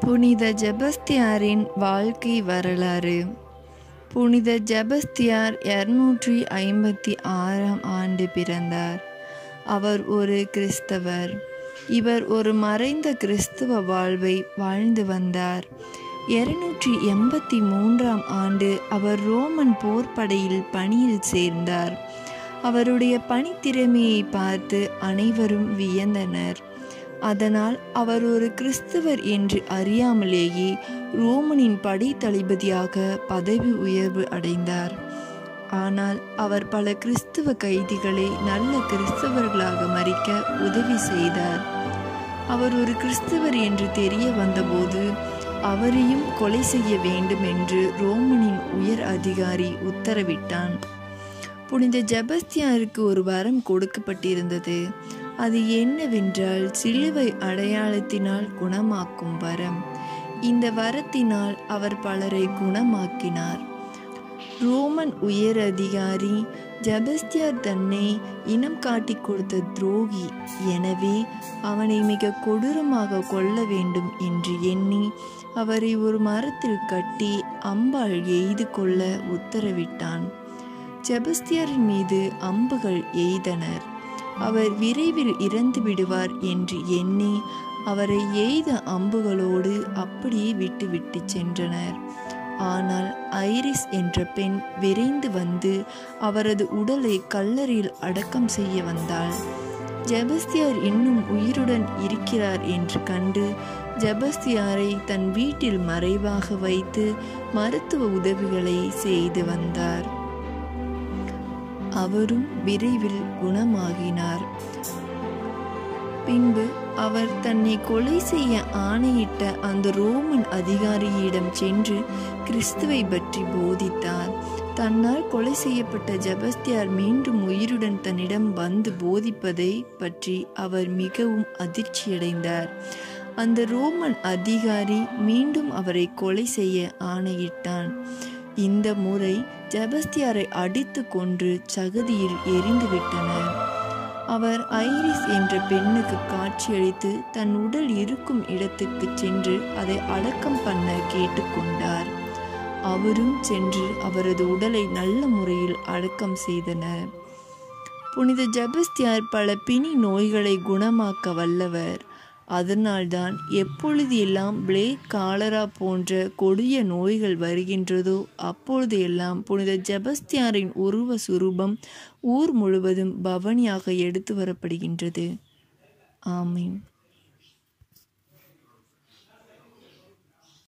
புனித ஜெபஸ்தியாரின் வாழ்க்கை வரலாறு புனித ஜெபஸ்தியார் இருநூற்றி ஐம்பத்தி ஆறாம் ஆண்டு பிறந்தார் அவர் ஒரு கிறிஸ்தவர் இவர் ஒரு மறைந்த கிறிஸ்துவ வாழ்வை வாழ்ந்து வந்தார் இருநூற்றி எண்பத்தி மூன்றாம் ஆண்டு அவர் ரோமன் போர்ப்படையில் பணியில் சேர்ந்தார் அவருடைய பணித்திறமையை பார்த்து அனைவரும் வியந்தனர் அதனால் அவர் ஒரு கிறிஸ்தவர் என்று அறியாமலேயே ரோமனின் படை தளபதியாக பதவி உயர்வு அடைந்தார் ஆனால் அவர் பல கிறிஸ்துவ கைதிகளை நல்ல கிறிஸ்தவர்களாக மறிக்க உதவி செய்தார் அவர் ஒரு கிறிஸ்தவர் என்று தெரிய வந்தபோது அவரையும் கொலை செய்ய வேண்டும் என்று ரோமனின் உயர் அதிகாரி உத்தரவிட்டான் புனித ஜெபஸ்தியாருக்கு ஒரு வரம் கொடுக்கப்பட்டிருந்தது அது என்னவென்றால் சிலுவை அடையாளத்தினால் குணமாக்கும் வரம் இந்த வரத்தினால் அவர் பலரை குணமாக்கினார் ரோமன் உயர் அதிகாரி ஜெபஸ்தியார் தன்னை இனம் காட்டி கொடுத்த துரோகி எனவே அவனை மிக கொடூரமாக கொல்ல வேண்டும் என்று எண்ணி அவரை ஒரு மரத்தில் கட்டி அம்பாள் எய்து கொள்ள உத்தரவிட்டான் ஜெபஸ்தியாரின் மீது அம்புகள் எய்தனர் அவர் விரைவில் இறந்து விடுவார் என்று எண்ணி அவரை எய்த அம்புகளோடு அப்படியே விட்டு விட்டு சென்றனர் ஆனால் ஐரிஸ் என்ற பெண் விரைந்து வந்து அவரது உடலை கல்லறையில் அடக்கம் செய்ய வந்தாள் ஜெபஸ்தியார் இன்னும் உயிருடன் இருக்கிறார் என்று கண்டு ஜெபஸ்தியாரை தன் வீட்டில் மறைவாக வைத்து மருத்துவ உதவிகளை செய்து வந்தார் அவரும் விரைவில் குணமாகினார் பின்பு அவர் தன்னை கொலை செய்ய ஆணையிட்ட அந்த ரோமன் அதிகாரியிடம் சென்று கிறிஸ்துவை பற்றி போதித்தார் தன்னால் கொலை செய்யப்பட்ட ஜெபஸ்தியார் மீண்டும் உயிருடன் தன்னிடம் வந்து போதிப்பதை பற்றி அவர் மிகவும் அதிர்ச்சியடைந்தார் அந்த ரோமன் அதிகாரி மீண்டும் அவரை கொலை செய்ய ஆணையிட்டான் இந்த முறை ஜெபஸ்தியாரை அடித்து கொன்று சகதியில் எரிந்து விட்டனர் அவர் ஐரிஸ் என்ற பெண்ணுக்கு காட்சியளித்து தன் உடல் இருக்கும் இடத்துக்கு சென்று அதை அடக்கம் பண்ண கேட்டுக்கொண்டார் அவரும் சென்று அவரது உடலை நல்ல முறையில் அடக்கம் செய்தனர் புனித ஜெபஸ்தியார் பல பிணி நோய்களை குணமாக்க வல்லவர் அதனால்தான் எப்பொழுது எல்லாம் பிளேக் காலரா போன்ற கொடிய நோய்கள் வருகின்றதோ அப்பொழுது எல்லாம் புனித ஜெபஸ்தியாரின் உருவ சுரூபம் ஊர் முழுவதும் பவனியாக எடுத்து வரப்படுகின்றது ஆமீன்